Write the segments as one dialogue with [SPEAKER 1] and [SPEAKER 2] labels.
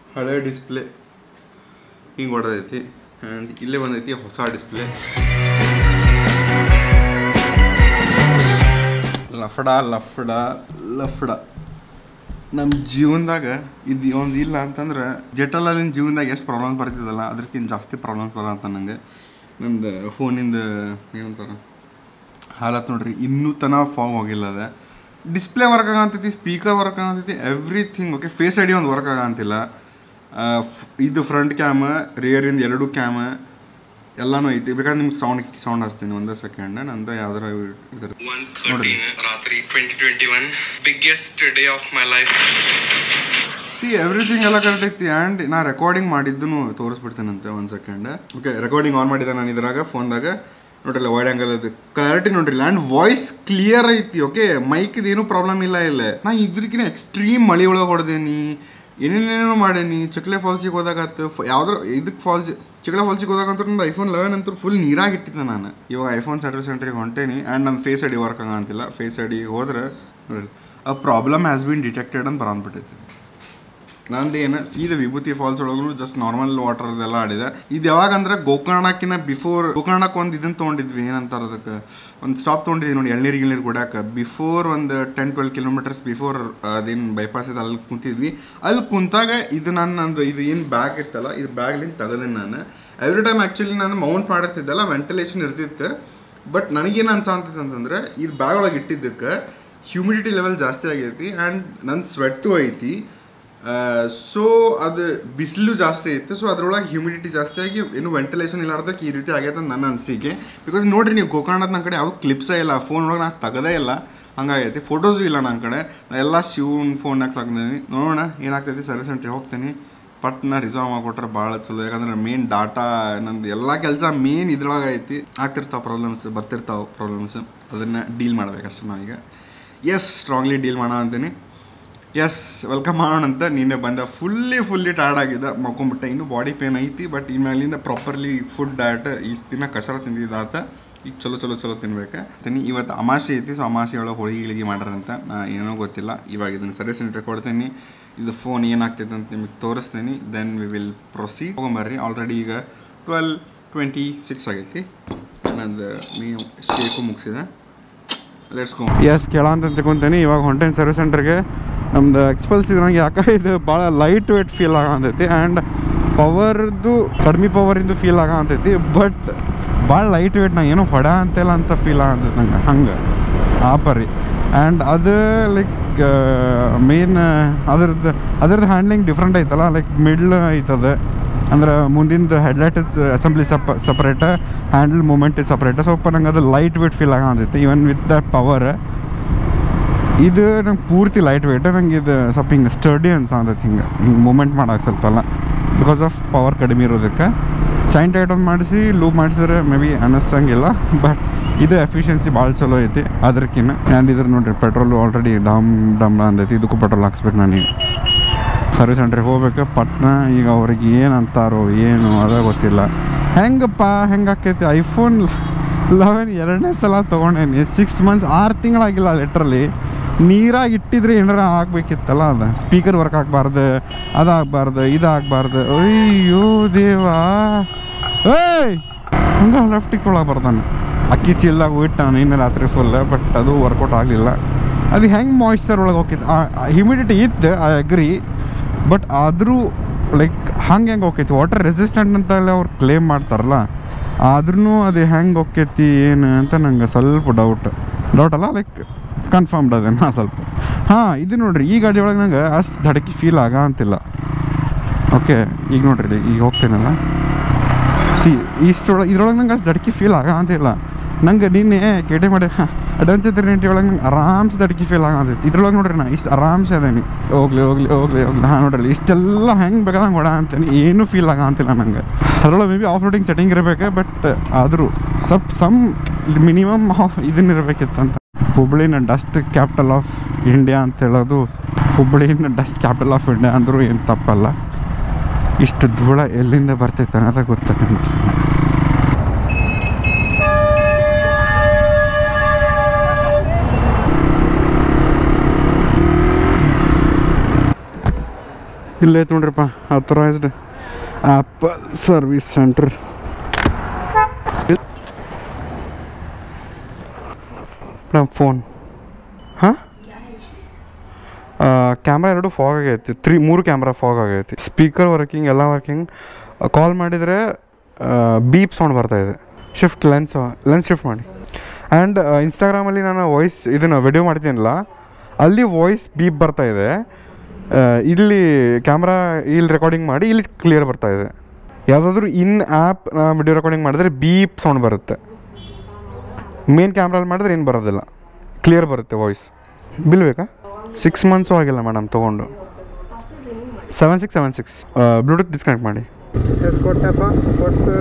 [SPEAKER 1] ಹಳೆ ಡಿಸ್ಪ್ಲೇ ಹಿಂಗೆ ಹೊಡೆದೈತಿ ಆ್ಯಂಡ್ ಇಲ್ಲೇ ಬಂದೈತಿ ಹೊಸ ಡಿಸ್ಪ್ಲೇ ಲಫಡ ಲಫಡ ಲಫಡ ನಮ್ಮ ಜೀವನದಾಗ ಇದು ಒಂದು ಇಲ್ಲ ಅಂತಂದ್ರೆ ಜೆಟಲಲ್ಲಿನ ಜೀವನದಾಗ ಎಷ್ಟು ಪ್ರಾಬ್ಲಮ್ಸ್ ಬರ್ತಿದ್ದಲ್ಲ ಅದಕ್ಕಿಂತ ಜಾಸ್ತಿ ಪ್ರಾಬ್ಲಮ್ಸ್ ಬರತ್ತ ನನಗೆ ನಮ್ದು ಫೋನಿಂದ ಏನಂತಾರೆ ಹಾಲತ್ ನೋಡ್ರಿ ಇನ್ನೂ ತನ ಫಾರ್ಮ್ ಹೋಗಿಲ್ಲ ಅದ ಡಿಸ್ಪ್ಲೇ ವರ್ಕ್ ಆಗಂತೈತಿ ಸ್ಪೀಕರ್ ವರ್ಕ್ ಆಗಂತೈತಿ ಎವ್ರಿಥಿಂಗ್ ಓಕೆ ಫೇಸ್ ಐ ಡಿ ಒಂದು ವರ್ಕ್ ಆಗಂತಿಲ್ಲ ಆ, ಫ್- ಇದು ಫ್ರಂಟ್ ಕ್ಯಾಮ ರಿಯರಿಂದ ಎರಡು ಕ್ಯಾಮ ಎಲ್ಲಾನು ಐತಿ ಬೇಕಾದ್ರೆ ನಿಮ್ಗೆ ಸೌಂಡ್ ಸೌಂಡ್ ಹಚ್ತೀನಿ ಒಂದೇ ಸೆಕೆಂಡ್ ನಂದು ಯಾವ್ದಾರ ಇದ್ರ
[SPEAKER 2] ಒನ್ ಥರ್ಟೀನ್ ರಾತ್ರಿ twenty twenty one biggest day of my life
[SPEAKER 1] see everything ಎಲ್ಲ ಕರೆಕ್ಟ್ ಐತಿ ಆ್ಯಂಡ್ ನಾ ರೆಕಾರ್ಡಿಂಗ್ ಮಾಡಿದ್ದನ್ನು ತೋರಿಸ್ಬಿಡ್ತೇನಂತೆ ಒಂದು ಸೆಕೆಂಡ್ ಓಕೆ ರೆಕಾರ್ಡಿಂಗ್ ಆನ್ ಮಾಡಿದ್ದೆ ನಾನು ಇದ್ರಾಗ ಫೋನ್ದಾಗ ನೋಡ್ರಿಲ್ಲ ವೈಡ್ ಆ್ಯಂಗಲ್ ಅದು ಕ್ಲಾರಿಟಿ ನೋಡ್ರಿಲ್ಲ ಆ್ಯಂಡ್ ವಾಯ್ಸ್ ಕ್ಲಿಯರ್ ಐತಿ ಓಕೆ ಮೈಕ್ದು ಏನೂ ಪ್ರಾಬ್ಲಮ್ ಇಲ್ಲ ಇಲ್ಲ ನಾ ಇದ್ರಕಿನ ಎಕ್ಸ್ಟ್ರೀಮ್ ಮಳೆ ಒಳಗೆ ಹೊಡೆದೇನಿ ಏನೇನೇನೋ ಮಾಡೇನಿ ಚಕ್ಲೆ ಫಾಲ್ಸಿಗೆ ಹೋದಾಗತ್ತು ಯಾವ್ದಾರ ಇದಕ್ಕೆ ಫಾಲ್ಸ್ ಚಿಕ್ಲೆ ಫಾಲ್ಸಿಗೆ ಹೋದಾಗಂತೂ ನಂದು ಐಫೋನ್ ಲೆವೆನ್ ಅಂತೂ ಫುಲ್ ನೀರಾಗಿ ಇಟ್ಟಿದ್ದೆ ನಾನು ಇವಾಗ ಐಫೋನ್ ಸರ್ವಿಸ್ ಸೆಂಟ್ರಿಗೆ ಹೊಂಟೇನಿ ಆ್ಯಂಡ್ ನನ್ನ ಫೇಸ್ ಐ ಡಿ ವರ್ಕ್ ಆಗಂತಿಲ್ಲ ಫೇಸ್ ಐ ಡಿ ಹೋದ್ರೆ ನೋಡಿಲ್ಲ a problem has been detected ಅಂತ ಬರಂದ್ಬಿಟ್ಟೈತಿ ನಂದು ಏನು ಸೀದಾ ವಿಭೂತಿ ಫಾಲ್ಸ್ ಒಳಗೂ ಜಸ್ಟ್ ನಾರ್ಮಲ್ ವಾಟರ್ ಅದೆಲ್ಲ ಆಡಿದೆ ಇದು ಯಾವಾಗ ಅಂದ್ರೆ ಗೋಕರ್ಣಕ್ಕಿನ ಬಿಫೋರ್ ಗೋಕರ್ಣಕ್ಕೆ ಒಂದು ಇದನ್ನ ತೊಗೊಂಡಿದ್ವಿ ಏನಂತಾರೆ ಅದಕ್ಕೆ ಒಂದು ಸ್ಟಾಪ್ ತೊಗೊಂಡಿದ್ವಿ ನೋಡಿ ಎಳ್ನೀರು ಗಿಳ್ನೀರು ಕುಡಿಯಾಕ ಬಿಫೋರ್ ಒಂದು ಟೆನ್ ಟ್ವೆಲ್ ಕಿಲೋಮೀಟರ್ಸ್ ಬಿಫೋರ್ ಅದೇನು ಬೈಪಾಸ್ ಇದೆ ಅಲ್ಲಿ ಕುಂತಿದ್ವಿ ಅಲ್ಲಿ ಕುಂತಾಗ ಇದು ನಾನು ನಂದು ಇದು ಏನು ಬ್ಯಾಗ್ ಇತ್ತಲ್ಲ ಇದು ಬ್ಯಾಗ್ಲಿಂದ ತೆಗೆದೆ ನಾನು ಎವ್ರಿ ಟೈಮ್ ಆ್ಯಕ್ಚುಲಿ ನಾನು ಮೌಂಟ್ ಮಾಡಿರ್ತಿದ್ದಲ್ಲ ವೆಂಟಿಲೇಷನ್ ಇರ್ತಿತ್ತು ಬಟ್ ನನಗೇನು ಅನ್ಸಾಂತೈತೆ ಅಂತಂದ್ರೆ ಇದು ಬ್ಯಾಗ್ ಒಳಗೆ ಇಟ್ಟಿದ್ದಕ್ಕೆ ಹ್ಯೂಮಿಡಿಟಿ ಲೆವೆಲ್ ಜಾಸ್ತಿ ಆಗೈತಿ ಆ್ಯಂಡ್ ನನ್ನ ಸ್ವೆಟ್ಟು ಐತಿ ಸೊ ಅದು ಬಿಸಿಲು ಜಾಸ್ತಿ ಐತೆ ಸೊ ಅದ್ರೊಳಗೆ ಹ್ಯೂಮಿಡಿಟಿ ಜಾಸ್ತಿ ಆಗಿ ಏನು ವೆಂಟಿಲೇಷನ್ ಇಲ್ಲಾರ್ದಕ್ಕೆ ಈ ರೀತಿ ಆಗೈತೆ ಅಂತ ನನ್ನ ಅನಿಸಿಕೆ ಬಿಕಾಸ್ ನೋಡ್ರಿ ನೀವು ಗೋಕರ್ಣದ ನನ್ನ ಕಡೆ ಯಾವ ಕ್ಲಿಪ್ಸೇ ಇಲ್ಲ ಫೋನ್ ಒಳಗೆ ನಾನು ತೆಗದೇ ಇಲ್ಲ ಹಂಗಾಗೈತಿ ಫೋಟೋಸು ಇಲ್ಲ ನನ್ನ ಕಡೆ ನಾ ಎಲ್ಲ ಶಿವನ್ ಫೋನ್ನಾಗ ತೆಗ್ದಿನಿ ನೋಡೋಣ ಏನಾಗ್ತೈತಿ ಸರ್ವಿಸ್ ಸೆಂಟ್ರಿಗೆ ಹೋಗ್ತೀನಿ ಪಟ್ನ ರಿಸರ್ವ್ ಮಾಡಿಕೊಟ್ರೆ ಭಾಳ ಚಲೋ ಯಾಕಂದ್ರೆ ಮೇನ್ ಡಾಟಾ ನಂದು ಎಲ್ಲ ಕೆಲಸ ಮೇನ್ ಇದ್ರೊಳಗೆ ಐತಿ ಆಗ್ತಿರ್ತಾವೆ ಪ್ರಾಬ್ಲಮ್ಸ್ ಬರ್ತಿರ್ತಾವೆ ಪ್ರಾಬ್ಲಮ್ಸ್ ಅದನ್ನು ಡೀಲ್ ಮಾಡ್ಬೇಕಷ್ಟೇ ನಾವೀಗ ಎಸ್ ಸ್ಟ್ರಾಂಗ್ಲಿ ಡೀಲ್ ಮಾಡೋ ಅಂತೀನಿ ಎಸ್ ವೆಲ್ಕಮ್ ಮಾಡೋಣ ಅಂತ ನೀನೆ ಬಂದ ಫುಲ್ಲಿ ಫುಲ್ಲಿ ಟಯರ್ಡ್ ಆಗಿದ್ದ ಮಕ್ಕೊಂಬಿಟ್ಟೆ ಇನ್ನೂ ಬಾಡಿ ಪೇನ್ ಐತಿ ಬಟ್ ಇನ್ಮೇಲಿಂದ ಪ್ರಾಪರ್ಲಿ ಫುಡ್ ಡಯಟ್ ಇಷ್ಟು ದಿನ ಕಸರ ತಿಂದಿದ್ದಾತ ಈಗ ಚಲೋ ಚಲೋ ಚಲೋ ತಿನ್ಬೇಕು ತಿನ್ನಿ ಇವತ್ತು ಅಮಾಸೆ ಐತಿ ಸೊ ಅಮಾಸೆ ಒಳಗೆ ಹೋಳಿಗೆ ಗಿಳಿಗೆ ಮಾಡ್ಯಾರಂತ ನಾ ಏನೋ ಗೊತ್ತಿಲ್ಲ ಇವಾಗ ಇದನ್ನು ಸರ್ವಿಸ್ ಸೆಂಟ್ರಿಗೆ ಕೊಡ್ತೀನಿ ಇದು ಫೋನ್ ಏನಾಗ್ತೈತೆ ಅಂತ ನಿಮಗೆ ತೋರಿಸ್ತೀನಿ ದೆನ್ ವಿ ವಿಲ್ ಪ್ರೊಸೀಡ್ ಹೋಗೊಂಬರ್ರಿ ಆಲ್ರೆಡಿ ಈಗ ಟ್ವೆಲ್ ಟ್ವೆಂಟಿ ಸಿಕ್ಸ್ ಆಗೈತಿ ನಂದು ನೀವು ಶೇಕು ಮುಗಿಸಿದೆ ಲೆಟ್ಸ್ ಗೋ ಎಸ್ ಕೇಳ ಅಂತ ತಿಳ್ಕೊಂತೀನಿ ಇವಾಗ ಹೊಂಟೇನಿ ಸರ್ವಿಸ್ ಸೆಂಟರ್ಗೆ ನಮ್ದು ಎಕ್ಸ್ಪಲ್ಸ್ ಇದು ನಂಗೆ ಯಾಕೆ ಇದು ಭಾಳ ಲೈಟ್ ವೇಟ್ ಫೀಲ್ ಆಗಂತೈತಿ ಆ್ಯಂಡ್ ಪವರ್ದು ಕಡಿಮೆ ಪವರಿಂದು ಫೀಲ್ ಆಗಂತೈತಿ ಬಟ್ ಭಾಳ ಲೈಟ್ ವೇಟ್ ನಾ ಏನೋ ಹೊಡ ಅಂತಿಲ್ಲ ಅಂತ ಫೀಲ್ ಆಗಂತೈತಿ ನಂಗೆ ಹಂಗೆ ಆ ಪರಿ ಆ್ಯಂಡ್ ಅದು ಲೈಕ್ ಮೇನ್ ಅದ್ರದ್ದು ಅದ್ರದ್ದು ಹ್ಯಾಂಡ್ಲಿಂಗ್ ಡಿಫ್ರೆಂಟ್ ಐತಲ್ಲ ಲೈಕ್ ಮಿಡ್ಲ್ ಐತದ ಅಂದ್ರೆ ಮುಂದಿಂದು ಹೆಡ್ಲೈಟ್ ಅಸೆಂಬ್ಲಿ ಸಪ್ separate handle movement is separate ಸ್ವಲ್ಪ ನಂಗೆ ಅದು ಲೈಟ್ ವೇಟ್ ಫೀಲ್ ಆಗಂತೈತಿ ಇವನ್ ವಿತ್ ದ ಪವರ್ ಇದು ನಂಗೆ ಪೂರ್ತಿ ಲೈಟ್ ವೇಟ್ ನಂಗೆ ಇದು ಸ್ವಲ್ಪ ಹಿಂಗೆ ಸ್ಟಡಿ ಅನ್ಸಾತೈತಿ ಹಿಂಗೆ ಹಿಂಗೆ ಮೂಮೆಂಟ್ ಮಾಡೋಕೆ ಸ್ವಲ್ಪ ಎಲ್ಲ ಬಿಕಾಸ್ ಆಫ್ ಪವರ್ ಕಡಿಮೆ ಇರೋದಕ್ಕೆ ಚೈನ್ ಟೈಟ್ ಒಂದು ಮಾಡಿಸಿ ಲೂಪ್ ಮಾಡಿಸಿದ್ರೆ ಮೇ ಬಿ ಅನ್ನಿಸಂಗಿಲ್ಲ ಬಟ್ ಇದು ಎಫಿಷಿಯನ್ಸಿ ಭಾಳ ಚಲೋ ಐತಿ ಅದಕ್ಕಿನ್ನ ಆ್ಯಂಡ್ ಇದ್ರ ನೋಡ್ರಿ ಪೆಟ್ರೋಲು ಆಲ್ರೆಡಿ ಡಮ್ ಡಮ್ ಅಂದೈತಿ ಇದಕ್ಕೂ ಪೆಟ್ರೋಲ್ ಹಾಕ್ಸ್ಬೇಕು ನನಗೆ ಸರ್ವಿಸ್ ಸೆಂಟ್ರಿಗೆ ಹೋಗ್ಬೇಕು ಪಟ್ನ ಈಗ ಅವ್ರಿಗೆ ಏನು ಅಂತಾರೋ ಏನು ಅದ ಗೊತ್ತಿಲ್ಲ ಹೆಂಗಪ್ಪ ಹೆಂಗೆ ಆಕೈತಿ ಐಫೋನ್ ಲೆವೆನ್ ಎರಡನೇ ಸಲ ತೊಗೊಂಡೇನಿ ಸಿಕ್ಸ್ ಮಂತ್ಸ್ ಆರು ತಿಂಗಳಾಗಿಲ್ಲ ಲಿಟ್ರಲಿ ನೀರಾಗಿ ಇಟ್ಟಿದ್ರೆ ಏನಾರ ಆಗ್ಬೇಕಿತ್ತಲ್ಲ ಅದು ಸ್ಪೀಕರ್ ವರ್ಕ್ ಆಗಬಾರ್ದು ಅದಾಗಬಾರ್ದು ಇದಾಗಬಾರ್ದು ಅಯ್ಯೋ ದೇವಾ ಏಯ್ ಹಂಗೆ ಲೆಫ್ಟಿಗೆ ತೊಳಗೆ ಬರ್ತಾನೆ ಅಕ್ಕಿ ಚೀಲ್ದಾಗ ಇಟ್ಟು ನಾನು ನಿನ್ನೆ ರಾತ್ರಿ ಫುಲ್ ಬಟ್ ಅದು ವರ್ಕೌಟ್ ಆಗಲಿಲ್ಲ ಅದು ಹೆಂಗೆ ಮಾಯ್ಶ್ಚರ್ ಒಳಗೆ ಹೋಗಿತ್ತು ಹ್ಯುಮಿಡಿಟಿ ಇತ್ತು ಐ ಅಗ್ರಿ ಬಟ್ ಆದರೂ ಲೈಕ್ ಹಂಗೆ ಹೆಂಗೆ ಹೋಕೈತಿ ವಾಟರ್ ರೆಸಿಸ್ಟೆಂಟ್ ಅಂತ ಎಲ್ಲ ಅವ್ರು ಕ್ಲೇಮ್ ಮಾಡ್ತಾರಲ್ಲ ಆದ್ರೂ ಅದು ಹೆಂಗೆ ಹೋಕೈತಿ ಏನು ಅಂತ ನಂಗೆ ಸ್ವಲ್ಪ ಡೌಟ್ ಡೌಟ್ ಅಲ್ಲ ಲೈಕ್ ಕನ್ಫರ್ಮ್ಡ್ ಅದೇ ನಾ ಸ್ವಲ್ಪ ಹಾಂ ಇದು ನೋಡ್ರಿ ಈ ಗಾಡಿ ಒಳಗೆ ನಂಗೆ ಅಷ್ಟು ಧಡಕಿ ಫೀಲ್ ಆಗ ಅಂತಿಲ್ಲ ಓಕೆ ಈಗ ನೋಡ್ರಿ ಈಗ ಹೋಗ್ತೇನಲ್ಲ ಸಿ ಇಷ್ಟೊಳಗೆ ಇದ್ರೊಳಗೆ ನಂಗೆ ಅಷ್ಟು ದಡ್ಕಿ ಫೀಲ್ ಆಗ ಅಂತಿಲ್ಲ ನಂಗೆ ನಿನ್ನೆ ಕೇಟೆ ಮಾಡಿ ಅಡ್ವೆಂಚರ್ ತ್ರಿನಿಟಿ ಒಳಗೆ ನಂಗೆ ಆರಾಮ್ಸೆ ದಡ್ಕಿ ಫೀಲ್ ಆಗಂತೈತಿ ಇದ್ರೊಳಗೆ ನೋಡ್ರಿ ನಾ ಇಷ್ಟು ಆರಾಮ್ಸೆ ಅದೇನಿ ಹೋಗ್ಲಿ ಹೋಗ್ಲಿ ಹೋಗ್ಲಿ ಹೋಗ್ಲಿ ಹಾಂ ನೋಡ್ರಿ ಇಷ್ಟೆಲ್ಲ ಹೆಂಗೆ ಬೇಕಾದಂಗೆ ಹೊಡ ಅಂತೀನಿ ಏನೂ ಫೀಲ್ ಆಗ ಅಂತಿಲ್ಲ ನಂಗೆ ಅದ್ರೊಳಗೆ may be of roading setting ಇರಬೇಕು ಬಟ್ ಆದರೂ ಸ್ವಲ್ಪ ಸಮ್ ಮಿನಿಮಮ್ ಆಫ್ ಇದನ್ನ ಇರಬೇಕಿತ್ತಂತ ಹುಬ್ಳಿನ ಡಸ್ಟ್ ಕ್ಯಾಪಿಟಲ್ ಆಫ್ ಇಂಡಿಯಾ ಅಂತ ಹೇಳೋದು ಹುಬ್ಳಿನ ಡಸ್ಟ್ ಕ್ಯಾಪಿಟಲ್ ಆಫ್ ಇಂಡಿಯಾ ಅಂದರೂ ಏನು ತಪ್ಪಲ್ಲ ಇಷ್ಟು ಧೂಳ ಎಲ್ಲಿಂದ ಬರ್ತೈತೆ ಅನ್ನೋದ ಗೊತ್ತ ನನಗೆ ಇಲ್ಲೇ ಐತೆ ನೋಡ್ರಿಪ್ಪ ಅಥರೈಸ್ಡ್ ಆ್ಯಪಲ್ ಸರ್ವಿಸ್ ಸೆಂಟರ್ ನಮ್ಮ ಫೋನ್ ಹಾಂ ಕ್ಯಾಮ್ರಾ ಎರಡು ಫಾಗ್ ಆಗೈತಿ ತ್ರೀ ಮೂರು ಕ್ಯಾಮ್ರಾ ಫಾಗ್ ಆಗೈತಿ ಸ್ಪೀಕರ್ ವರ್ಕಿಂಗ್ ಎಲ್ಲ ವರ್ಕಿಂಗ್ ಕಾಲ್ ಮಾಡಿದರೆ ಬೀಪ್ ಸೌಂಡ್ ಬರ್ತಾ ಇದೆ ಶಿಫ್ಟ್ ಲೆನ್ಸ್ ಲೆನ್ಸ್ ಶಿಫ್ಟ್ ಮಾಡಿ ಆ್ಯಂಡ್ ಇನ್ಸ್ಟಾಗ್ರಾಮಲ್ಲಿ ನಾನು ವಾಯ್ಸ್ ಇದನ್ನು ವಿಡಿಯೋ ಮಾಡ್ತೀನಲ್ಲ ಅಲ್ಲಿ ವಾಯ್ಸ್ ಬೀಪ್ ಬರ್ತಾ ಇದೆ ಆ, ಇಲ್ಲಿ ಕ್ಯಾಮ್ರಾ ಇಲ್ಲಿ ರೆಕಾರ್ಡಿಂಗ್ ಮಾಡಿ ಇಲ್ಲಿ ಕ್ಲಿಯರ್ ಬರ್ತಾ ಇದೆ ಯಾವುದಾದ್ರೂ ಇನ್ ಆ್ಯಪ್ ವಿಡಿಯೋ ರೆಕಾರ್ಡಿಂಗ್ ಮಾಡಿದ್ರೆ ಬೀಪ್ ಸೌಂಡ್ ಬರುತ್ತೆ ಮೇನ್ ಕ್ಯಾಮ್ರಲ್ಲಿ ಮಾಡಿದ್ರೆ ಏನು ಬರೋದಿಲ್ಲ ಕ್ಲಿಯರ್ ಬರುತ್ತೆ ವಾಯ್ಸ್ ಬಿಲ್ ಬೇಕಾ ಸಿಕ್ಸ್ ಮಂತ್ಸು ಆಗಿಲ್ಲ ಮೇಡಮ್ ತೊಗೊಂಡು seven six seven six Bluetooth disconnect ಮಾಡಿ ಎಸ್ ಕೊಟ್ಟೆಪ್ಪ ಕೊಟ್ಟು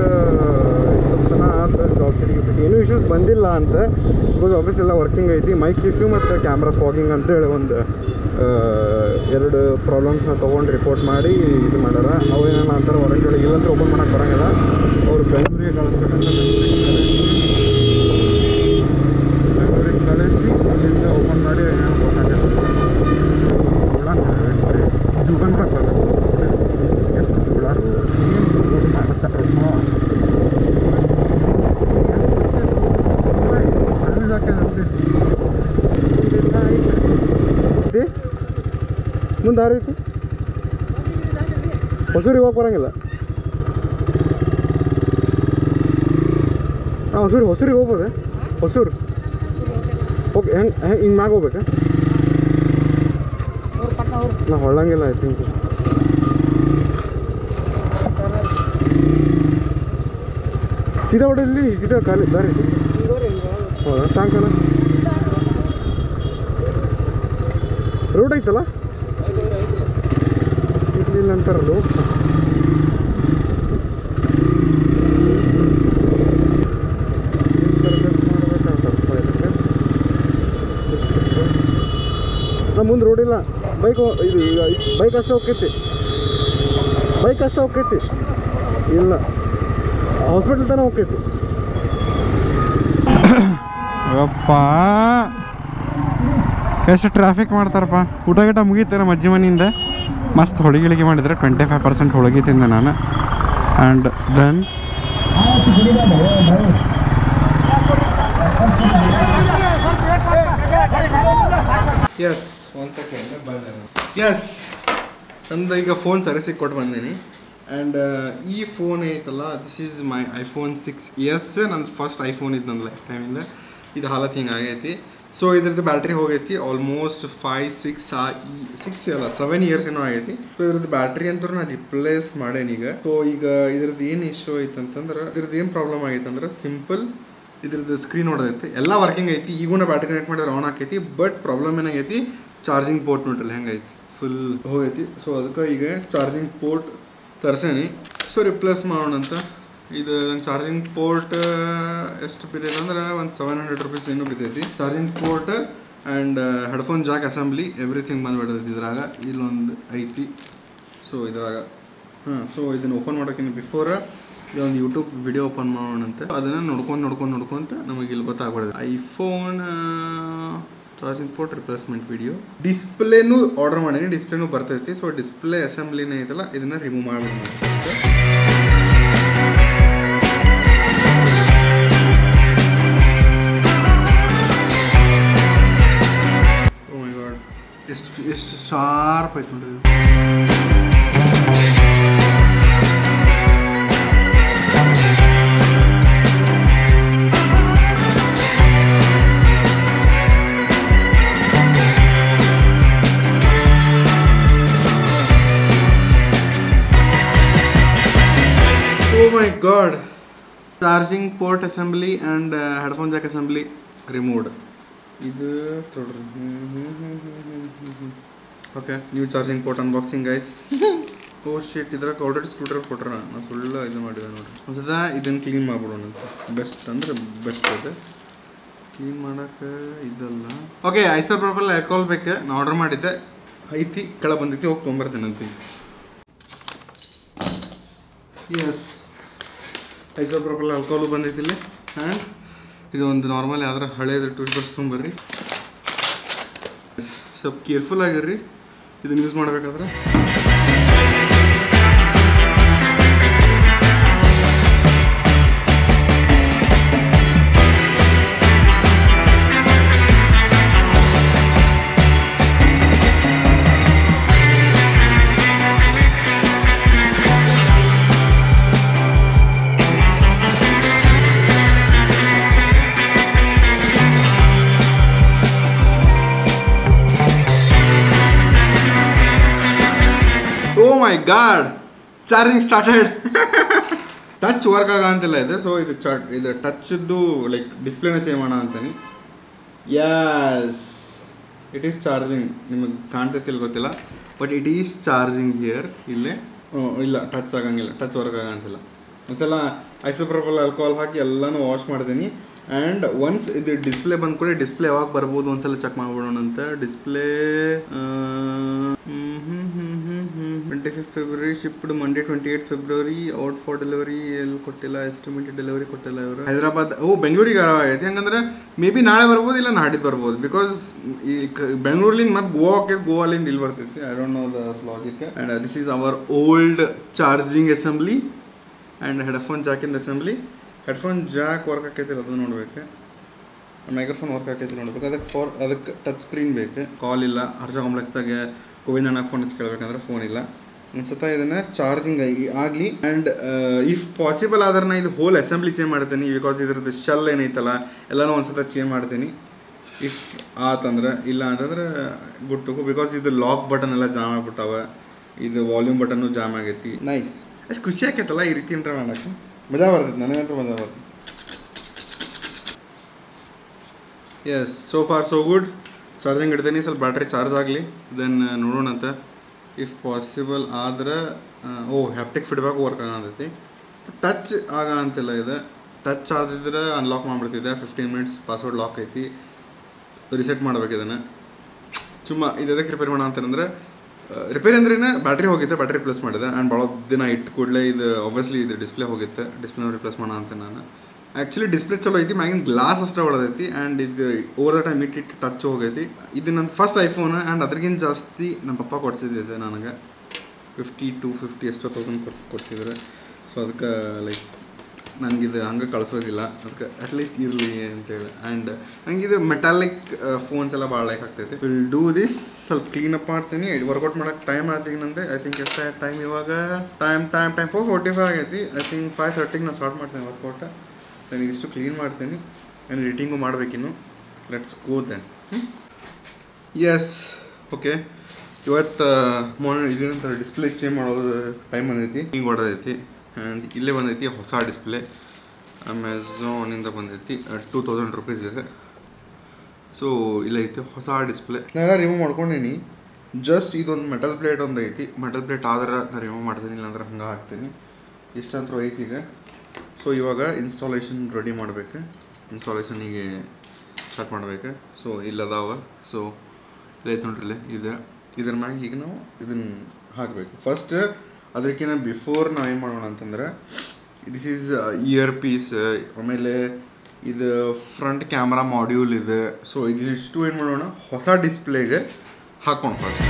[SPEAKER 1] ಜಾಬ್ ಸಿಟಿಗೆ ಏನೂ ಇಶ್ಯೂಸ್ ಬಂದಿಲ್ಲ ಅಂತ ಬಿಕಾಸ್ ಆಫೀಸ್ ಎಲ್ಲ ವರ್ಕಿಂಗ್ ಐತಿ ಮೈಕ್ ಇಶ್ಯೂ ಮತ್ತು ಕ್ಯಾಮ್ರಾ ಫಾಗಿಂಗ್ ಅಂತೇಳಿ ಒಂದು ಆ, ಎರಡು ಪ್ರಾಬ್ಲಮ್ಸ್ನ ತೊಗೊಂಡು ರಿಪೋರ್ಟ್ ಮಾಡಿ ಇದು ಮಾಡ್ಯಾರ ಅವೇನೇನು ಅಂತಾರೆ ಹೊರಗೆ ಒಳಗೆ ಇಲ್ಲಂತ ಓಪನ್ ಮಾಡೋಕೆ ಬರೋಂಗಿಲ್ಲ ಅವ್ರು ಬೆಂಗಳೂರಿಗೆ ಕಳಿಸ್ಬೇಕಂತ ಬೆಂಗಳೂರಿಗೆ ಕಳಿಸಿ ಅಲ್ಲಿಂದ ಓಪನ್ ಮಾಡಿ ಏನೇನು ಗೊತ್ತಾಗಲ್ಲ ಜುಗನ್ ಬರ್ತಾರೆ ಎಷ್ಟು ಹುಳರು ಏನು ಮಾಡ್ತಾರೆ ಮುಂದೆ ದಾರಿ ಐತಿ ಹೊಸೂರಿಗೆ ಹೋಗಿ ಬರಂಗಿಲ್ಲ ಹಾಂ ಹೊಸೂರು ಹೊಸೂರಿಗೆ ಹೋಗ್ಬೋದೆ ಹೊಸೂರು ಓಕೆ ಹೆಂಗೆ ಹೆಂಗೆ ಹಿಂಗೆ ಮ್ಯಾಗ ಹೋಗ್ಬೇಕಾ ನಾ ಹೊಳ್ಳಂಗಿಲ್ಲ ಐ ಥಿಂಕ್ ಸೀದಾ ಹೊಡೆಯಲ್ಲಿ ಸೀದಾ ಖಾಲಿ ದಾರಿ ಐತಿ ಹೌದಾ ಸಾಯಂಕಾಲ ರೋಡ್ ಐತಲ್ಲ ಇಲ್ಲಿ ಅಂತಾರಲ್ಲ ನಮ್ಮ ಮುಂದೆ ರೋಡ್ ಇಲ್ಲ ಬೈಕ್ ಇದು ಬೈಕ್ ಅಷ್ಟೇ ಹೋಗ್ತೈತಿ ಬೈಕ್ ಅಷ್ಟೇ ಹೋಗ್ತೈತಿ ಇಲ್ಲ ಹಾಸ್ಪಿಟಲ್ ತನಕ ಹೋಗ್ತೈತಿ ಯಪ್ಪ ಎಷ್ಟು ಟ್ರಾಫಿಕ್ ಮಾಡ್ತಾರಪ್ಪ ಊಟ ಗೀಟ ಮುಗೀತು ನಮ್ಮ ಅಜ್ಜಿ ಮನೆಯಿಂದ ಮಸ್ತ್ ಹೋಳಿಗೆ ಗಿಳಿಗೆ ಮಾಡಿದರೆ ಟ್ವೆಂಟಿ ಫೈವ್ ಪರ್ಸೆಂಟ್ ಹೋಳಿಗೆ ತಿಂದೆ ನಾನು ಆ್ಯಂಡ್ ದೆನ್ ಎಸ್ ಒಂದು ಸೆಕೆಂಡ್ ಬಂದೆ ಎಸ್ ನಂದು ಈಗ ಫೋನ್ ಸರ್ವಿಸಿಗೆ ಕೊಟ್ಟು ಬಂದೀನಿ ಆ್ಯಂಡ್ ಈ ಫೋನ್ ಐತಲ್ಲ this is my iPhone six S ನಂದು ಫಸ್ಟ್ ಐಫೋನ್ ಇದ್ದು ನನ್ನ ಲೈಫ್ ಟೈಮಿಂದ ಇದು ಹಾಲತ್ ಹಿಂಗೆ ಆಗೈತಿ ಸೊ ಇದ್ರದ್ದು ಬ್ಯಾಟ್ರಿ ಹೋಗೈತಿ ಆಲ್ಮೋಸ್ಟ್ ಫೈವ್ ಸಿಕ್ಸ್ ಆ ಈ ಸಿಕ್ಸ್ ಅಲ್ಲ ಸೆವೆನ್ ಇಯರ್ಸ್ ಏನೋ ಆಗೈತಿ ಸೊ ಇದ್ರದ್ದು ಬ್ಯಾಟ್ರಿ ಅಂತೂ ನಾನು ರಿಪ್ಲೇಸ್ ಮಾಡೇನಿ ಈಗ ಸೊ ಈಗ ಇದ್ರದ್ದು ಏನು ಇಶ್ಯೂ ಐತೆ ಅಂತಂದ್ರೆ ಇದ್ರದ್ದು ಏನು ಪ್ರಾಬ್ಲಮ್ ಆಗೈತೆ ಅಂದ್ರೆ ಸಿಂಪಲ್ ಇದ್ರದ್ದು ಸ್ಕ್ರೀನ್ ಹೊಡೆದೈತಿ ಎಲ್ಲ ವರ್ಕಿಂಗ್ ಐತಿ ಈಗೂ ನಾ ಬ್ಯಾಟ್ರಿ ಕನೆಕ್ಟ್ ಮಾಡಿದ್ರೆ ಆನ್ ಆಕೈತಿ ಬಟ್ ಪ್ರಾಬ್ಲಮ್ ಏನಾಗೈತಿ ಚಾರ್ಜಿಂಗ್ ಪೋರ್ಟ್ ನೋಡ್ರಲ್ಲ ಹೆಂಗೈತಿ ಫುಲ್ ಹೋಗೈತಿ ಸೊ ಅದಕ್ಕೆ ಈಗ ಚಾರ್ಜಿಂಗ್ ಪೋರ್ಟ್ ತರ್ಸೇನಿ ಸೊ ರಿಪ್ಲೇಸ್ ಮಾಡೋಣ ಅಂತ ಇದು ನಂಗೆ ಚಾರ್ಜಿಂಗ್ ಪೋರ್ಟ್ ಎಷ್ಟು ಬಿದ್ದೈತೆ ಅಂದ್ರೆ ಒಂದು ಸೆವೆನ್ ಹಂಡ್ರೆಡ್ ರುಪೀಸ್ ಏನೂ ಬಿದ್ದೈತಿ charging port and headphone jack assembly everything ಬಂದ್ಬಿಡ್ತೈತಿ ಇದ್ರಾಗ ಇಲ್ಲೊಂದು ಐತಿ ಸೊ ಇದ್ರಾಗ ಹಾಂ ಸೊ ಇದನ್ನು ಓಪನ್ ಮಾಡೋಕ್ಕಿಂತ ಬಿಫೋರ ಇದೊಂದು ಯೂಟ್ಯೂಬ್ ವಿಡಿಯೋ ಓಪನ್ ಮಾಡೋಣಂತೆ ಅದನ್ನು ನೋಡ್ಕೊಂಡು ನೋಡ್ಕೊಂಡು ನೋಡ್ಕೊಂತ ನಮಗೆ ಇಲ್ಲಿ ಗೊತ್ತಾಗ್ಬಿಡುತ್ತೆ iPhone charging port replacement video ಡಿಸ್ಪ್ಲೇನು ಆರ್ಡರ್ ಮಾಡೀನಿ ಡಿಸ್ಪ್ಲೇನು ಬರ್ತೈತಿ ಸೊ ಡಿಸ್ಪ್ಲೇ ಅಸೆಂಬ್ಲಿನೇ ಐತಲ್ಲ ಇದನ್ನು ರಿಮೂವ್ ಮಾಡಬೇಕು ಓ ಮೈ ಗಾಡ್ ಎಷ್ಟು ಎಷ್ಟು ಶಾರ್ಪ್ ಐತೆ ನೋಡ್ರಿ ಇದು oh my god charging port assembly and headphone jack assembly removed ಇದು ನೋಡ್ರಿ okay new charging port unboxing guys oh sheet ಇದ್ರಾಗ ಆಲ್ರೆಡಿ ಸ್ಕೂಟರ್ ಕೊಟ್ರ ನಾನು ಸುಳ್ಳು ಇದು ಮಾಡಿದೆ ನೋಡ್ರಿ ಒಂದ್ಸದ ಇದನ್ನು ಕ್ಲೀನ್ ಮಾಡ್ಬಿಡೋಣ ಬೆಸ್ಟ್ ಅಂದ್ರೆ ಬೆಸ್ಟ್ ಅದು ಕ್ಲೀನ್ ಮಾಡೋಕೆ ಇದಲ್ಲ ಓಕೆ ಐಸರ್ ಪ್ರಾಪಲ್ ಆಲ್ಕೋಹಾಲ್ ಬೇಕು ನಾನು ಆರ್ಡರ್ ಮಾಡಿದ್ದೆ ಐತಿ ಕೆಳ ಬಂದೈತಿ ಹೋಗಿ ತೊಗೊಂಬರ್ತೇನೆ ಅಂತೀವಿ ಎಸ್ ಐಸರ್ ಪ್ರಾಪಲ್ ಆಲ್ಕೋಹಾಲು ಬಂದೈತಿ ಇಲ್ಲಿ ಆ್ಯಂಡ್ ಇದು ಒಂದು ನಾರ್ಮಲ್ ಯಾವ್ದಾರ ಹಳೇದು ಟೂತ್ ಬ್ರಷ್ ತೊಗೊಂಬರ್ರಿ ಸ್ವಲ್ಪ ಕೇರ್ಫುಲ್ ಆಗಿರ್ರಿ ಇದನ್ನ ಯೂಸ್ ಮಾಡಬೇಕಾದ್ರೆ my god charging started touch work ಆಗ ಅಂತಿಲ್ಲ ಇದು ಸೊ ಇದು ಚ ಇದು ಟಚ್ದು ಲೈಕ್ ಡಿಸ್ಪ್ಲೇನ ಚೇಂಜ್ ಮಾಡೋಣ ಅಂತಾನೆ ಯಸ್ ಇಟ್ ಈಸ್ ಚಾರ್ಜಿಂಗ್ ನಿಮಗೆ ಕಾಣ್ತೈತಿಲ್ಲ ಗೊತ್ತಿಲ್ಲ but it is charging here ಇಲ್ಲೇ ಹ್ಮ್, ಇಲ್ಲ ಟಚ್ ಆಗಂಗಿಲ್ಲ ಟಚ್ ವರ್ಕ್ ಆಗಂತಿಲ್ಲ ಒಂದ್ಸಲ ಐಸೋಪ್ರಪಲ್ ಆಲ್ಕೋಹಾಲ್ ಹಾಕಿ ಎಲ್ಲನೂ ವಾಶ್ ಮಾಡ್ತೀನಿ ಆ್ಯಂಡ್ ಒನ್ಸ್ ಇದು ಡಿಸ್ಪ್ಲೇ ಬಂದ ಕೂಡ ಡಿಸ್ಪ್ಲೇ ಯಾವಾಗ ಬರ್ಬೋದು ಒಂದ್ಸಲ ಚೆಕ್ ಮಾಡ್ಬಿಡೋಣ ಅಂತ display twenty fifth February shipped Monday twenty eight February out for delivery ಎಲ್ಲಿ ಕೊಟ್ಟಿಲ್ಲ ಎಸ್ಟಿಮೇಟೆಡ್ ಡೆಲಿವರಿ ಕೊಟ್ಟಿಲ್ಲ ಇವರು ಹೈದರಾಬಾದ್ ಓ ಬೆಂಗಳೂರಿಗೆ ಆಗೈತಿ ಹಂಗಂದ್ರೆ ಮೇ ಬಿ ನಾಳೆ ಬರ್ಬೋದು ಇಲ್ಲ ನಾಡಿದ್ದು ಬರ್ಬೋದು ಬಿಕಾಸ್ ಈ ಬೆಂಗಳೂರ್ಲಿಂದ ಮತ್ತೆ ಗೋವಾ ಹೋಗ್ತೈತೆ ಗೋವಾಲಿಂದ ಇಲ್ಲಿ ಬರ್ತೈತಿ I don't know the logic and this is our old charging assembly and headphone ಜಾಕಿಂದ ಅಸೆಂಬ್ಲಿ ಹೆಡ್ಫೋನ್ ಜಾಕ್ ವರ್ಕ್ ಆಕೈತಿಲ್ಲ ಅದು ನೋಡ್ಬೇಕು ಮೈಕ್ರೋಫೋನ್ ವರ್ಕ್ ಆಕೈತಿ ನೋಡ್ಬೇಕು ಅದಕ್ಕೆ ಫಾರ್ ಅದಕ್ಕೆ ಟಚ್ ಸ್ಕ್ರೀನ್ ಬೇಕು ಕಾಲ್ ಇಲ್ಲ ಹರ್ಷ ಕಾಂಪ್ಲೆಕ್ಸ್ದಾಗ ಗೋವಿಂದಣ್ಣ ಫೋನ್ ಹಚ್ಚಿ ಕೇಳ್ಬೇಕಂದ್ರೆ ಫೋನ್ ಇಲ್ಲ ಒಂದ್ಸತ ಇದನ್ನ ಚಾರ್ಜಿಂಗ್ ಆಗಲಿ ಆ್ಯಂಡ್ ಇಫ್ ಪಾಸಿಬಲ್ ಆದ್ರೆ ನಾ ಇದು ಹೋಲ್ ಅಸೆಂಬ್ಲಿ ಚೇಂಜ್ ಮಾಡ್ತೀನಿ ಬಿಕಾಸ್ ಇದ್ರದ್ದು ಶೆಲ್ ಏನೈತಲ್ಲ ಎಲ್ಲನೂ ಒಂದ್ಸತ ಚೇಂಜ್ ಮಾಡ್ತೀನಿ ಇಫ್ ಆತಂದ್ರೆ ಇಲ್ಲ ಅಂತಂದ್ರೆ ಗುಟ್ಟು ಬಿಕಾಸ್ ಇದು ಲಾಕ್ ಬಟನ್ ಎಲ್ಲ ಜಾಮ್ ಆಗ್ಬಿಟ್ಟಾವ ಇದು ವಾಲ್ಯೂಮ್ ಬಟನ್ನು ಜಾಮ್ ಆಗೈತಿ ನೈಸ್ ಅಷ್ಟು ಖುಷಿ ಆಕೈತಲ್ಲ ಈ ರೀತಿ ಏನ್ರ ಮಾಡಕ್ಕೆ ಮಜಾ ಬರ್ತೈತೆ ನನಗಂತೂ ಮಜಾ ಬರ್ತೈತೆ yes so far so good charging ಇಡ್ತೀನಿ ಸ್ವಲ್ಪ ಬ್ಯಾಟ್ರಿ ಚಾರ್ಜ್ ಆಗಲಿ ದೆನ್ ನೋಡೋಣ ಅಂತ ಇಫ್ ಪಾಸಿಬಲ್ ಆದ್ರೆ ಓ ಹ್ಯಾಪ್ಟಿಕ್ ಫೀಡ್ಬ್ಯಾಕ್ ವರ್ಕ್ ಆಗತೈತಿ ಟಚ್ ಆಗ ಅಂತಿಲ್ಲ ಇದು ಟಚ್ ಆದಿದ್ರೆ ಅನ್ಲಾಕ್ ಮಾಡಿಬಿಡ್ತಿದ್ದೆ ಫಿಫ್ಟೀನ್ ಮಿನಿಟ್ಸ್ ಪಾಸ್ವರ್ಡ್ ಲಾಕ್ ಐತಿ ರಿಸೆಟ್ ಮಾಡ್ಬೇಕು ಇದನ್ನು ಸುಮ್ಮ ಇದು ಎದಕ್ಕೆ ರಿಪೇರ್ ಮಾಡೋಣ ಅಂತಂದ್ರೆ ರಿಪೇರಿ ಅಂದ್ರೇನೆ ಬ್ಯಾಟ್ರಿ ಹೋಗಿತ್ತೆ ಬ್ಯಾಟ್ರಿ ರಿಪ್ಲೇಸ್ ಮಾಡಿದೆ ಆ್ಯಂಡ್ ಭಾಳ ದಿನ ಇಟ್ಟು ಕೂಡಲೇ ಇದು ಆಬ್ವಿಯಸ್ಲಿ ಇದು ಡಿಸ್ಪ್ಲೇ ಹೋಗಿತ್ತೆ ಡಿಸ್ಪ್ಲೇನ ರಿಪ್ಲೇಸ್ ಮಾಡೋಣ ಅಂತ ನಾನು ಆ್ಯಕ್ಚುಲಿ ಡಿಸ್ಪ್ಲೇ ಚಲೋ ಐತಿ ಮ್ಯಾಗಿನ ಗ್ಲಾಸ್ ಅಷ್ಟೇ ಹೊಡೆದೈತಿ ಆ್ಯಂಡ್ ಇದು ಓವರ್ ದ ಟೈಮ್ ಇಟ್ಟು ಇಟ್ಟು ಟಚ್ ಹೋಗೈತಿ ಇದು ನನ್ನ ಫಸ್ಟ್ ಐಫೋನ್ ಆ್ಯಂಡ್ ಅದ್ರಿಗಿಂತ ಜಾಸ್ತಿ ನಮ್ಮ ಪಪ್ಪ ಕೊಡ್ಸಿದ್ದಿದೆ ನನಗೆ ಫಿಫ್ಟಿ ಟು ಫಿಫ್ಟಿ ಎಷ್ಟೋ ತೌಸಂಡ್ ಕೊಟ್ಟು ಕೊಡ್ಸಿದ್ರೆ ಸೊ ಅದಕ್ಕೆ ಲೈಕ್ ನನಗಿದು ಹಂಗೆ ಕಳಿಸೋದಿಲ್ಲ ಅದಕ್ಕೆ ಅಟ್ಲೀಸ್ಟ್ ಇರಲಿ ಅಂತೇಳಿ ಆ್ಯಂಡ್ ನನಗಿದು ಮೆಟಾಲಿಕ್ ಫೋನ್ಸ್ ಎಲ್ಲ ಭಾಳ ಲೈಕ್ ಆಗ್ತೈತೆ ವಿಲ್ ಡೂ ದಿಸ್ ಸ್ವಲ್ಪ ಕ್ಲೀನ್ ಅಪ್ ಮಾಡ್ತೀನಿ ವರ್ಕೌಟ್ ಮಾಡೋಕೆ ಟೈಮ್ ಆಗ್ತೀನಿ ನಂದೆ ಐ ಥಿಂಕ್ ಎಷ್ಟು ಟೈಮ್ ಇವಾಗ time time time four forty five ಆಗೈತಿ ಐ ಥಿಂಕ್ ಫೈವ್ ಥರ್ಟಿಗೆ ನಾನು ಸ್ಟಾರ್ಟ್ ಮಾಡ್ತೀನಿ ವರ್ಕೌಟ್ ನಾನು ಇಷ್ಟು ಕ್ಲೀನ್ ಮಾಡ್ತೀನಿ ಆ್ಯಂಡ್ ಎಡಿಟಿಂಗು ಮಾಡಬೇಕಿನ್ನು let's go then yes okay ಇವತ್ತು ಮಾರ್ನಿಂಗ್ ಇದೇನಂತ ಡಿಸ್ಪ್ಲೇ ಚೇಂಜ್ ಮಾಡೋದು ಟೈಮ್ ಬಂದೈತಿ ಹಿಂಗೆ ಹೊಡೆದೈತಿ ಆ್ಯಂಡ್ ಇಲ್ಲೇ ಬಂದೈತಿ ಹೊಸ ಡಿಸ್ಪ್ಲೇ ಅಮೆಝಾನಿಂದ ಬಂದೈತಿ ಟೂ ತೌಸಂಡ್ ರುಪೀಸ್ ಇದೆ ಸೊ ಇಲ್ಲೈತಿ ಹೊಸ ಡಿಸ್ಪ್ಲೇ ನಾನೆಲ್ಲ ರಿಮೂವ್ ಮಾಡ್ಕೊಂಡೀನಿ ಜಸ್ಟ್ ಇದೊಂದು ಮೆಟಲ್ ಪ್ಲೇಟ್ ಒಂದು ಐತಿ ಮೆಟಲ್ ಪ್ಲೇಟ್ ಆದ್ರೆ ನಾನು ರಿಮೂವ್ ಮಾಡ್ತೀನಿ ಇಲ್ಲಾಂದ್ರೆ ಹಂಗೆ ಹಾಕ್ತೀನಿ ಇಷ್ಟಂತೂ ಐತಿ ಈಗ ಸೊ ಇವಾಗ ಇನ್ಸ್ಟಾಲೇಷನ್ ರೆಡಿ ಮಾಡಬೇಕು ಇನ್ಸ್ಟಾಲೇಷನಿಗೆ ಸ್ಟಾರ್ಟ್ ಮಾಡ್ಬೇಕು ಸೊ ಇಲ್ಲದಾವ ಸೊ ಇಲ್ಲೈತೆ ನೋಡ್ರಿ ಇಲ್ಲೇ ಇದೆ ಇದ್ರ ಮ್ಯಾಗ ಈಗ ನಾವು ಇದನ್ನ ಹಾಕಬೇಕು ಫಸ್ಟ್ ಅದಕ್ಕಿಂತ ಬಿಫೋರ್ ನಾವು ಏನು ಮಾಡೋಣ ಅಂತಂದ್ರೆ ದಿಸ್ ಈಸ್ ಇಯರ್ ಪೀಸ್ ಆಮೇಲೆ ಇದು ಫ್ರಂಟ್ ಕ್ಯಾಮ್ರಾ ಮಾಡ್ಯೂಲ್ ಇದೆ ಸೊ ಇದಿಷ್ಟು ಏನು ಮಾಡೋಣ ಹೊಸ ಡಿಸ್ಪ್ಲೇಗೆ ಹಾಕೋಣ ಫಸ್ಟ್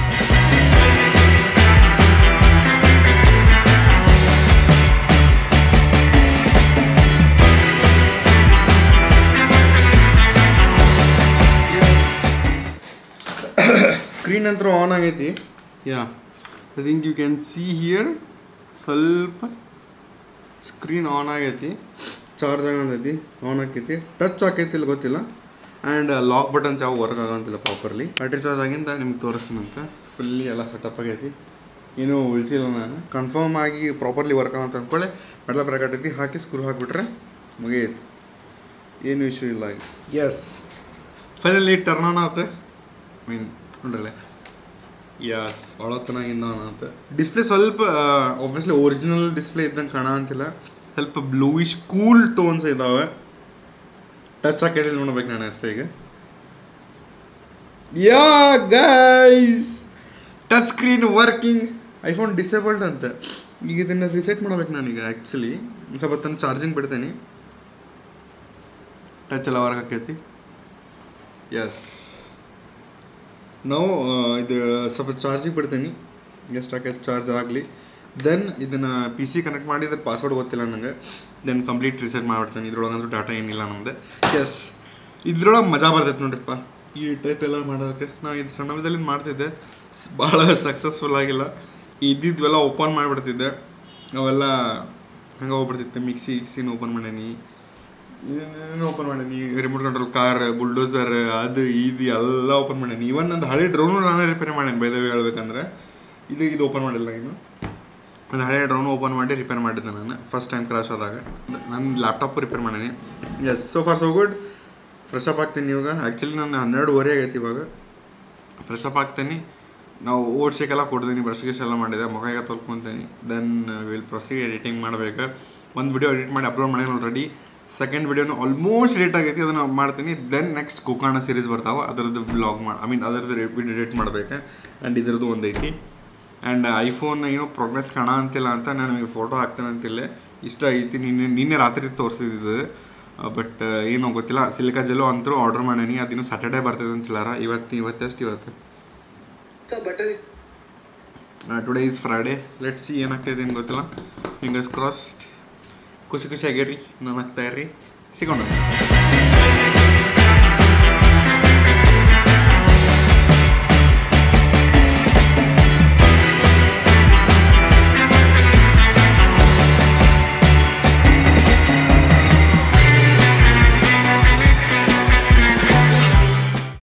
[SPEAKER 1] ಸ್ಕ್ರೀನ್ ಅಂತೂ ಆನ್ ಆಗೈತಿ yeah I think you can see here ಸ್ವಲ್ಪ ಸ್ಕ್ರೀನ್ ಆನ್ ಆಗೈತಿ ಚಾರ್ಜ್ ಆಗಂತೈತಿ ಆನ್ ಆಕೈತಿ ಟಚ್ ಆಕೈತಿ ಇಲ್ಲ ಗೊತ್ತಿಲ್ಲ ಆ್ಯಂಡ್ ಲಾಕ್ ಬಟನ್ಸ್ ಯಾವ ವರ್ಕ್ ಆಗಂತಿಲ್ಲ ಪ್ರಾಪರ್ಲಿ ಬ್ಯಾಟ್ರಿ ಚಾರ್ಜ್ ಆಗಿಂದ ನಿಮ್ಗೆ ತೋರಿಸ್ತೀನಂತ ಫುಲ್ಲಿ ಎಲ್ಲ ಸೆಟಪ್ ಆಗೈತಿ ಏನೂ ಉಳಿಸಿಲ್ಲ ನಾನು ಕನ್ಫರ್ಮ್ ಆಗಿ ಪ್ರಾಪರ್ಲಿ ವರ್ಕ್ ಆಗಂತ ಅಂದ್ಕೊಳ್ಳೆ ಮೆಟ್ಲ ಬ್ರಾಕೆಟ್ ಐತಿ ಹಾಕಿ ಸ್ಕ್ರೂ ಹಾಕಿಬಿಟ್ರೆ ಮುಗಿಯೈತಿ ಏನು ಇಶ್ಯೂ ಇಲ್ಲ ಎಸ್ ಫೈನಲಿ ಟರ್ನ್ ಆನ್ ಆತ ಮೀನ್ ನೋಡ್ರಲ್ಲ ಯಸ್ ಭಾಳ ಚೆನ್ನಾಗಿಂದ ಅಂತ ಡಿಸ್ಪ್ಲೇ ಸ್ವಲ್ಪ ಒಬ್ವಿಯಸ್ಲಿ ಒರಿಜಿನಲ್ ಡಿಸ್ಪ್ಲೇ ಇದ್ದಂಗೆ ಕಾಣ ಅಂತಿಲ್ಲ ಸ್ವಲ್ಪ ಬ್ಲೂಯಿಶ್ ಕೂಲ್ ಟೋನ್ಸ್ ಇದ್ದಾವೆ ಟಚ್ ಹಾಕೈತಿ ನೋಡ್ಬೇಕು ನಾನು ಅಷ್ಟೇ ಈಗ yeah guys touch screen working iPhone disabled ಅಂತ ಈಗ ಇದನ್ನು ರಿಸೆಟ್ ಮಾಡ್ಬೇಕು ನಾನೀಗ ಆ್ಯಕ್ಚುಲಿ ಸ್ವಲ್ಪ ತನ್ನ ಚಾರ್ಜಿಂಗ್ ಬಿಡ್ತೇನೆ ಟಚ್ ಎಲ್ಲ ವರ್ಕ್ ಆಕೈತಿ ಎಸ್ ನಾವು ಇದು ಸ್ವಲ್ಪ ಚಾರ್ಜಿಗೆ ಬಿಡ್ತೀನಿ ಎಷ್ಟು ಆಕೈತೆ ಚಾರ್ಜ್ ಆಗಲಿ ದೆನ್ ಇದನ್ನು ಪಿ ಸಿ ಕನೆಕ್ಟ್ ಮಾಡಿದ್ರೆ ಪಾಸ್ವರ್ಡ್ ಗೊತ್ತಿಲ್ಲ ನನಗೆ ದೆನ್ ಕಂಪ್ಲೀಟ್ ರಿಸೆಟ್ ಮಾಡಿಬಿಡ್ತೀನಿ ಇದ್ರೊಳಗಂದ್ರೂ ಡಾಟಾ ಏನಿಲ್ಲ ನಮ್ಮದು ಎಸ್ ಇದ್ರೊಳಗೆ ಮಜಾ ಬರ್ತೈತೆ ನೋಡ್ರಿಪ್ಪ ಈ ಟೈಪ್ ಎಲ್ಲ ಮಾಡೋದಕ್ಕೆ ನಾ ಇದು ಸಣ್ಣದಲ್ಲಿ ಮಾಡ್ತಿದ್ದೆ ಭಾಳ ಸಕ್ಸಸ್ಫುಲ್ ಆಗಿಲ್ಲ ಇದ್ದಿದ್ವೆಲ್ಲ ಓಪನ್ ಮಾಡಿಬಿಡ್ತಿದ್ದೆ ಅವೆಲ್ಲ ಹಂಗೆ ಹೋಗ್ಬಿಡ್ತಿತ್ತು ಮಿಕ್ಸಿ ಗಿಕ್ಸಿನ ಓಪನ್ ಮಾಡೀನಿ ಏನೇನು ಓಪನ್ ಮಾಡೀನಿ ರಿಮೋಟ್ ಕಂಟ್ರೋಲ್ ಕಾರ್ ಬುಲ್ಡೋಸರ್ ಅದು ಇದು ಎಲ್ಲ ಓಪನ್ ಮಾಡೀನಿ ಇವನ್ ನಂದು ಹಳೆ ಡ್ರೋನು ನಾನೇ ರಿಪೇರಿ ಮಾಡೀನಿ ಬೈದವಿ ಹೇಳ್ಬೇಕಂದ್ರೆ ಇದು ಇದು ಓಪನ್ ಮಾಡಿಲ್ಲ ಇನ್ನು ಒಂದು ಹಳೆ ಡ್ರೋನ್ ಓಪನ್ ಮಾಡಿ ರಿಪೇರ್ ಮಾಡಿದ್ದೆ ನಾನು ಫಸ್ಟ್ ಟೈಮ್ ಕ್ರಾಶ್ ಆದಾಗ ನನ್ನ ಲ್ಯಾಪ್ಟಾಪ್ ರಿಪೇರ್ ಮಾಡೀನಿ yes so far so good fresh up ಆಗ್ತೀನಿ ಇವಾಗ ಆ್ಯಕ್ಚುಲಿ ನಾನು ಹನ್ನೆರಡುವರೆ ಆಗೈತಿ ಇವಾಗ ಫ್ರೆಶ್ ಅಪ್ ಆಗ್ತೀನಿ ನಾವು ಓಡ್ಸಕ್ಕೆಲ್ಲ ಕೊಡ್ತೀನಿ ಬ್ರಷ್ ಗಿಶ್ ಎಲ್ಲ ಮಾಡಿದೆ ಮುಖಗೆ ತೊಳ್ಕೊತೀನಿ ದೆನ್ ವಿಲ್ ಪ್ರೊಸೀಡ್ ಎಡಿಟಿಂಗ್ ಮಾಡಬೇಕು ಒಂದು ವಿಡಿಯೋ ಎಡಿಟ್ ಮಾಡಿ ಅಪ್ಲೋಡ್ ಮಾಡಿ ಆಲ್ರೆಡಿ ಸೆಕೆಂಡ್ ವಿಡಿಯೋನು ಆಲ್ಮೋಸ್ಟ್ ಲೇಟ್ ಆಗೈತಿ ಅದನ್ನು ಮಾಡ್ತೀನಿ ದೆನ್ ನೆಕ್ಸ್ಟ್ ಕುಕಾಣ ಸೀರೀಸ್ ಬರ್ತಾವೆ ಅದರದ್ದು ಬ್ಲಾಗ್ ಮಾಡಿ ಐ ಮೀನ್ ಅದರದ್ದು ವಿಡಿಯೋ ಎಡಿಟ್ ಮಾಡ್ಬೇಕು ಆ್ಯಂಡ್ ಇದ್ರದ್ದು ಒಂದು ಐತಿ ಆ್ಯಂಡ್ ಐಫೋನ್ ಏನೋ ಪ್ರೋಗ್ರೆಸ್ ಕಾಣ ಅಂತಿಲ್ಲ ಅಂತ ನಾನು ನಿಮಗೆ ಫೋಟೋ ಹಾಕ್ತೇನೆ ಅಂತಿಲ್ಲ ಇಷ್ಟ ಐತಿ ನಿನ್ನೆ ನಿನ್ನೆ ರಾತ್ರಿ ತೋರಿಸಿದ್ದು ಬಟ್ ಏನೋ ಗೊತ್ತಿಲ್ಲ ಸಿಲಿಕಾ ಜೆಲ್ಲೋ ಅಂತೂ ಆರ್ಡರ್ ಮಾಡೀನಿ ಅದಿನ್ನು ಸ್ಯಾಟರ್ಡೇ ಬರ್ತದೆ ಅಂತ ಹೇಳಾರ ಇವತ್ತು ಇವತ್ತೆಷ್ಟು ಇವತ್ತು today is Friday let's see ಏನಾಗ್ತಾಯಿದೆ ಏನು ಗೊತ್ತಿಲ್ಲ ಫಿಂಗರ್ಸ್ ಕ್ರಾಸ್ಡ್ ಖುಷಿ ಖುಷಿಯಾಗಿರಿ ನಾನು ಆಗ್ತಾ ಇರ್ರಿ ಸಿಗೋಣ